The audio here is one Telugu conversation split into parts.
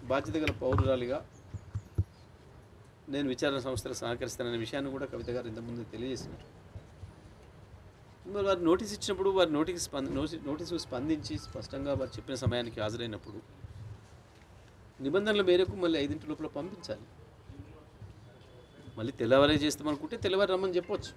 బాధ్యత గల పౌరురాలిగా నేను విచారణ సంస్థలకు సహకరిస్తాననే విషయాన్ని కూడా కవిత గారు ఇంతకుముందు తెలియజేసినారు మరి వారు నోటీస్ ఇచ్చినప్పుడు వారి నోటీస్ స్పంద నోటి- నోటీసు స్పందించి స్పష్టంగా వారు చెప్పిన సమయానికి హాజరైనప్పుడు నిబంధనల మేరకు మళ్ళీ ఐదింటి లోపల పంపించాలి మళ్ళీ తెల్లవారే చేస్తామనుకుంటే తెల్లవారు రమ్మని చెప్పొచ్చు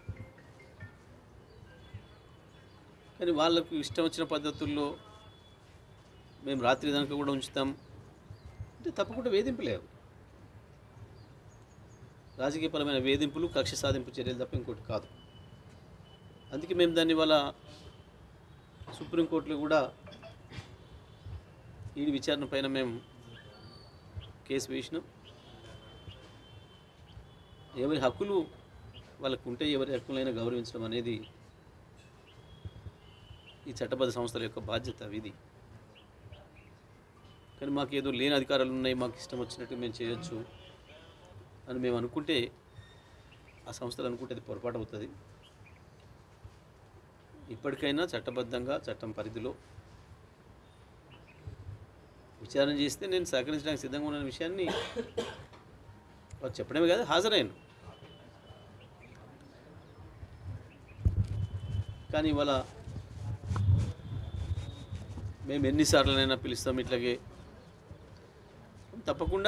కానీ వాళ్ళకు ఇష్టం వచ్చిన పద్ధతుల్లో మేము రాత్రి దాకా కూడా ఉంచుతాం అంటే తప్పకుండా వేధింపులేవు రాజకీయపరమైన వేధింపులు కక్ష సాధింపు చర్యలు తప్ప ఇంకోటి కాదు అందుకే మేము దాన్ని వాళ్ళ సుప్రీంకోర్టులో కూడా ఈ విచారణ పైన మేము కేసు వేసినాం ఎవరి హక్కులు వాళ్ళకు ఉంటే ఎవరి హక్కులైనా గౌరవించడం అనేది ఈ చట్టబద్ధ సంస్థల యొక్క బాధ్యత విధి కానీ మాకు ఏదో లేని అధికారాలు ఉన్నాయి మాకు ఇష్టం వచ్చినట్టు మేము చేయొచ్చు అని మేము అనుకుంటే ఆ సంస్థలు అనుకుంటే అది పొరపాటు అవుతుంది ఇప్పటికైనా చట్టబద్ధంగా చట్టం పరిధిలో విచారణ చేస్తే నేను సహకరించడానికి సిద్ధంగా ఉన్న విషయాన్ని వారు చెప్పడమే కాదు హాజరైన కానీ ఇవాళ మేము ఎన్నిసార్లనైనా పిలుస్తాం ఇట్లాగే తప్పకుండా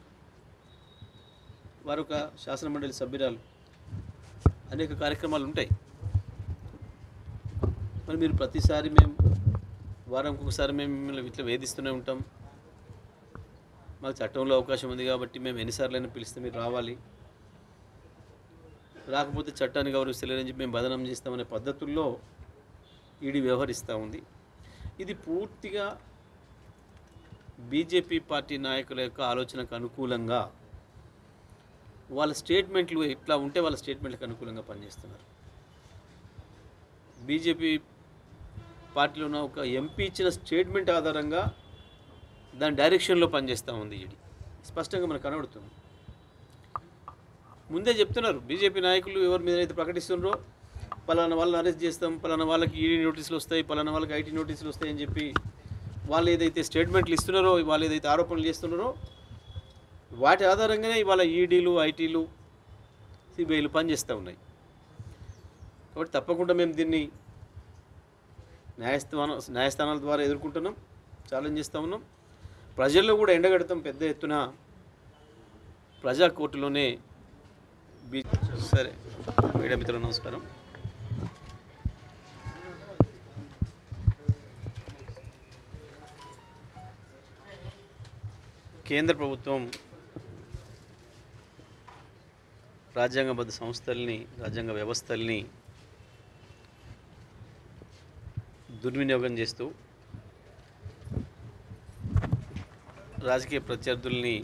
వారు ఒక శాసనమండలి సభ్యురాలు అనేక కార్యక్రమాలు ఉంటాయి మరి మీరు ప్రతిసారి మేము వారంకి ఒకసారి మేము మిమ్మల్ని ఇట్లా వేధిస్తూనే ఉంటాం మాకు చట్టంలో అవకాశం ఉంది కాబట్టి మేము ఎన్నిసార్లైనా పిలిస్తే మీరు రావాలి రాకపోతే చట్టాన్ని గౌరవిస్తలేరని చెప్పి మేము బదనం చేస్తామనే పద్ధతుల్లో ఈడీ వ్యవహరిస్తూ ఉంది ఇది పూర్తిగా బీజేపీ పార్టీ నాయకుల యొక్క ఆలోచనకు అనుకూలంగా వాళ్ళ స్టేట్మెంట్లు ఎట్లా ఉంటే వాళ్ళ స్టేట్మెంట్లకు అనుకూలంగా పనిచేస్తున్నారు బీజేపీ పార్టీలో ఉన్న ఒక ఎంపీ ఇచ్చిన స్టేట్మెంట్ ఆధారంగా దాని డైరెక్షన్లో పనిచేస్తూ ఉంది ఈడీ స్పష్టంగా మనకు కనబడుతుంది ముందే చెప్తున్నారు బీజేపీ నాయకులు ఎవరి మీద అయితే ప్రకటిస్తున్నారో పలానా వాళ్ళని అరెస్ట్ చేస్తాం పలానా వాళ్ళకి ఈడీ నోటీసులు వస్తాయి పలానా వాళ్ళకి ఐటీ నోటీసులు వస్తాయి అని చెప్పి వాళ్ళు ఏదైతే స్టేట్మెంట్లు ఇస్తున్నారో వాళ్ళు ఏదైతే ఆరోపణలు చేస్తున్నారో వాటి ఆధారంగానే ఇవాళ ఈడీలు ఐటీలు సిబిఐలు పనిచేస్తూ ఉన్నాయి కాబట్టి తప్పకుండా మేము దీన్ని న్యాయస్థాన న్యాయస్థానాల ద్వారా ఎదుర్కొంటున్నాం ఛాలెంజ్ చేస్తూ ఉన్నాం ప్రజల్లో కూడా ఎండగడతాం పెద్ద ఎత్తున ప్రజా కోర్టులోనే బీ సరే మీడియా మిత్రులు నమస్కారం కేంద్ర ప్రభుత్వం రాజ్యాంగబద్ధ సంస్థల్ని రాజ్యాంగ వ్యవస్థల్ని దుర్వినియోగం చేస్తూ రాజకీయ ప్రత్యర్థుల్ని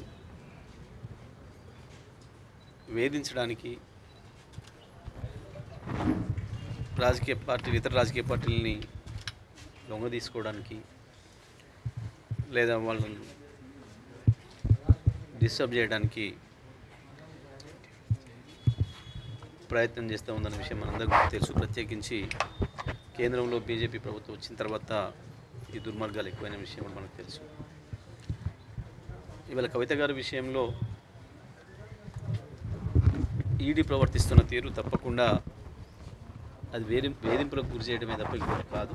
వేధించడానికి రాజకీయ పార్టీలు ఇతర రాజకీయ పార్టీలని లొంగ తీసుకోవడానికి లేదా వాళ్ళని డిస్టర్బ్ చేయడానికి ప్రయత్నం చేస్తూ ఉందన్న విషయం మనందరికీ తెలుసు ప్రత్యేకించి కేంద్రంలో బీజేపీ ప్రభుత్వం వచ్చిన తర్వాత ఈ దుర్మార్గాలు ఎక్కువైన విషయం కూడా మనకు తెలుసు ఇవాళ కవిత గారి విషయంలో ఈడీ ప్రవర్తిస్తున్న తీరు తప్పకుండా అది వేరి వేధింపులకు గురి చేయడమే తప్ప ఇంకోటి కాదు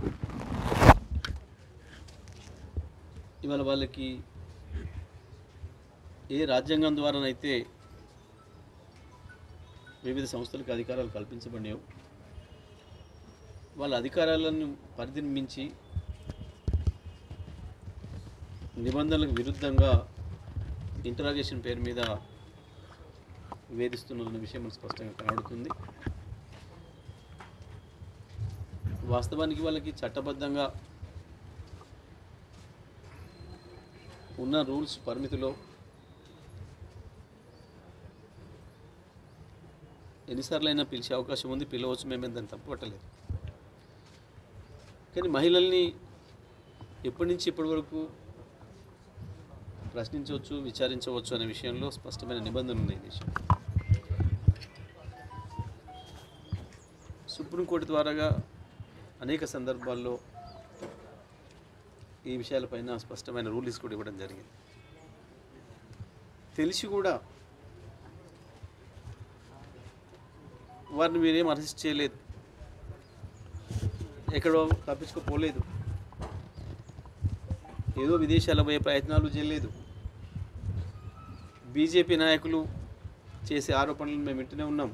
ఇవాళ వాళ్ళకి ఏ రాజ్యాంగం ద్వారానైతే వివిధ సంస్థలకు అధికారాలు కల్పించబడినాయో వాళ్ళ అధికారాలను పరిధిని మించి నిబంధనలకు విరుద్ధంగా ఇంటరాగేషన్ పేరు మీద వేధిస్తున్న విషయం మనకు స్పష్టంగా కనబడుతుంది వాస్తవానికి వాళ్ళకి చట్టబద్ధంగా ఉన్న రూల్స్ పరిమితిలో ఎన్నిసార్లు అయినా పిలిచే అవకాశం ఉంది పిలవచ్చు మేము దాన్ని తప్పుపట్టలేదు కానీ మహిళల్ని ఎప్పటి నుంచి ఇప్పటి వరకు ప్రశ్నించవచ్చు విచారించవచ్చు అనే విషయంలో స్పష్టమైన నిబంధనలు ఉన్నాయి ఈ దేశం సుప్రీంకోర్టు ద్వారాగా అనేక సందర్భాల్లో ఈ విషయాలపైన స్పష్టమైన రూల్స్ కూడా ఇవ్వడం జరిగింది తెలిసి కూడా వారిని మీరేం అరెస్ట్ చేయలేదు ఎక్కడో తప్పించుకోపోలేదు ఏదో విదేశాల పోయే ప్రయత్నాలు చేయలేదు బీజేపీ నాయకులు చేసే ఆరోపణలు మేము వింటూనే ఉన్నాం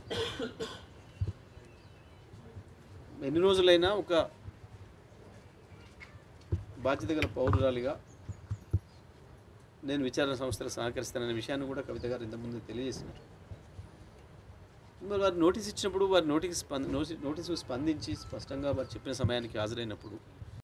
ఎన్ని రోజులైనా ఒక బాధ్యత గల పౌరురాలిగా నేను విచారణ సంస్థలకు సహకరిస్తాననే విషయాన్ని కూడా కవిత గారు ఇంతకుముందు తెలియజేసినారు మరి వారు నోటీస్ ఇచ్చినప్పుడు వారి నోటీస్ స్పంద నోటీసు స్పందించి స్పష్టంగా వారు చెప్పిన సమయానికి హాజరైనప్పుడు